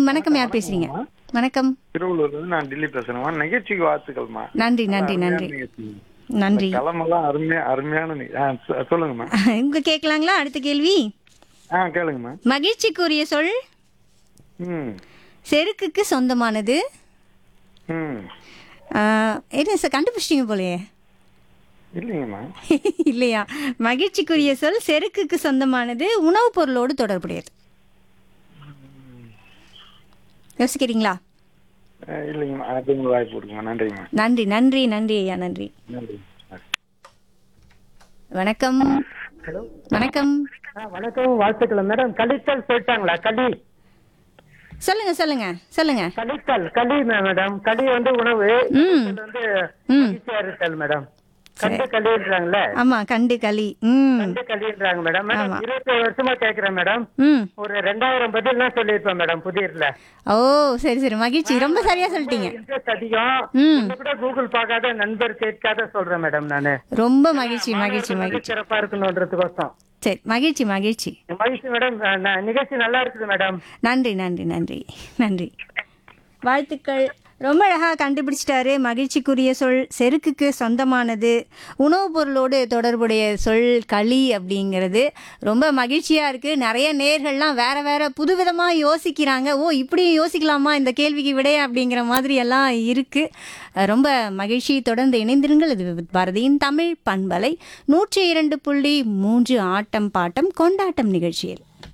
வணக்கம் யார் பேசுறீங்க வணக்கம் திருவள்ளூர்ல இருந்து நான் டெல்லி பேசுறேன்மா நிகழ்ச்சிக்கு வாழ்த்துக்கள்மா நன்றி நன்றி நன்றி நிகழ்ச்சி. நன்றி களமெல்லாம் அருமையா அருமையான நி- ஆ, சொ- சொல்லுங்கம்மா உங்க கேட்கலாங்களா அடுத்த கேள்வி ஆ கேளுங்கம்மா மகிழ்ச்சிக்குரிய சொல் ம் செருக்குக்கு சொந்தமானது ம் ஆஹ், என்ன சார் கண்டுபிடிச்சிட்டீங்க போலயே இல்லைங்கம்மா இல்லையா மகிழ்ச்சிக்குரிய சொல் செருக்குக்கு சொந்தமானது உணவுப் பொருளோடு தொடர்புடையது யோசிக்கிறீங்களா ஆ, இல்லைங்கம்மா அது உங்களுக்கு வாய்ப்பு கொடுக்குமா நன்றிங்கம்மா நன்றி நன்றி நன்றி ஐயா நன்றி நன்றி வணக்கம் ஹலோ வணக்கம் ஆ வணக்கம் வாழ்த்துக்கள் மேடம் கலித்தல் சொல்லிட்டாங்களா களி சொல்லுங்க சொல்லுங்க சொல்லுங்க கலித்தல் களி மேடம் களி வந்து உணவு ம் இது வந்து ம். மகிழ்ச்சியா இருக்கல் மேடம் கண்டு களின்றாங்கல்ல ஆமா கண்டு களி ம் கண்டு களின்றாங்க மேடம் மேடம் ஆமா. இருபத்தி ஏழு வருஷமா கேக்குறேன் மேடம் ம் ஒரு ரெண்டாயிரம் பதில் தான் சொல்லியிருப்பேன் மேடம் புதியர்ல ஓ சரி சரி மகிழ்ச்சி ரொம்ப சரியா சொல்லிட்டீங்க இன்ட்ரெஸ்ட் அதிகம் ம் இது கூட கூகுள் பார்க்காத நண்பர் கேட்காத சொல்றேன் மேடம் நானு ரொம்ப மகிழ்ச்சி மகிழ்ச்சி மாணவர்கள் மகிழ்ச்சி சிறப்பா இருக்கணும்ன்றதுக்கோசம் சரி மகிழ்ச்சி மகிழ்ச்சி மகிழ்ச்சி மேடம் ந- நிகழ்ச்சி நல்லா இருக்குது மேடம் நன்றி நன்றி நன்றி நன்றி வாழ்த்துக்கள் ரொம்ப அழகாக கண்டுபிடிச்சிட்டாரு மகிழ்ச்சிக்குரிய சொல் செருக்குக்கு சொந்தமானது உணவுப் பொருளோடு தொடர்புடைய சொல் களி அப்படிங்கிறது ரொம்ப மகிழ்ச்சியாக இருக்குது நிறைய நேர்கள்லாம் வேற வேற புதுவிதமாக யோசிக்கிறாங்க ஓ இப்படியும் யோசிக்கலாமா இந்த கேள்விக்கு விடைய அப்படிங்கிற மாதிரி எல்லாம் இருக்குது ரொம்ப மகிழ்ச்சி தொடர்ந்து இணைந்திருங்கள் இது விவித் பாரதியின் தமிழ் பண்பலை நூற்றி இரண்டு புள்ளி மூன்று ஆட்டம் பாட்டம் கொண்டாட்டம் நிகழ்ச்சியில்